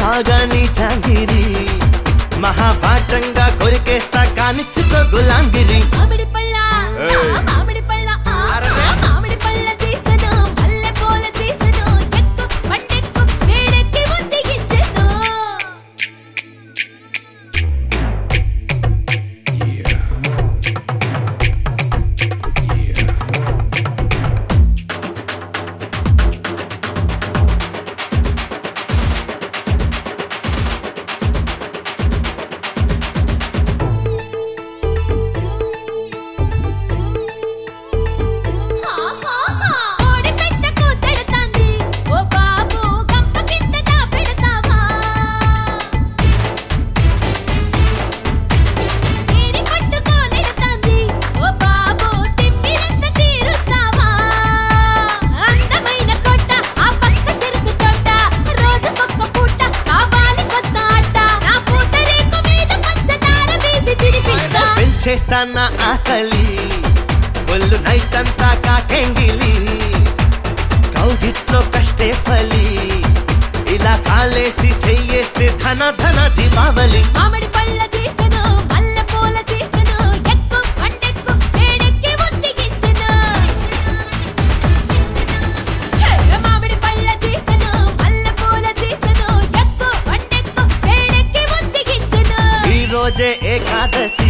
సాగాని చాంగిరి మహాపాఠంగా కొరికేస్తా కానిచ్చుకో గులాంగిరి మామిడి పళ్ళ ఏయ్. మామిడి పళ్ళ ఆ, అరరే. మామిడి పళ్ళ సీసను మల్లె పూల సీసను ఎక్కు పండెక్కు వేడెక్కి ఒందిగించెను కోడి పెట్టకు తిడతాంది ఓ బాబు గంప కింద దాపెడతావా తీరి పట్టుకోలెడతాంది ఓ బాబు తిమ్మిరంత తీరుస్తావా అందమైన కొట్ట ఆ పక్క చెరుకు తోట రోజుకొక్క పూట కావాలి కొత్త ఆట నా పూతరేకు మీద పంచదార వేసి తిడిపిస్తా పెంచేస్తా నా ఆకలి ఒళ్ళు నైట్ అంతా కాకెంగిలి కౌగిట్లో కష్టే ఫలి ఇలా కాలేసి చెయ్యేస్తే ధన ధన దీపావళి మామిడి పళ్ళ సీసను మల్లె పూల సీసను ఎక్కు పండెక్కు వేడెక్కి ఒందిగించెను హే, మామిడి పళ్ళ సీసను మల్లె పూల సీసను ఎక్కు పండెక్కు వేడెక్కి ఒందిగించెను ఈ రోజే ఏకాదశి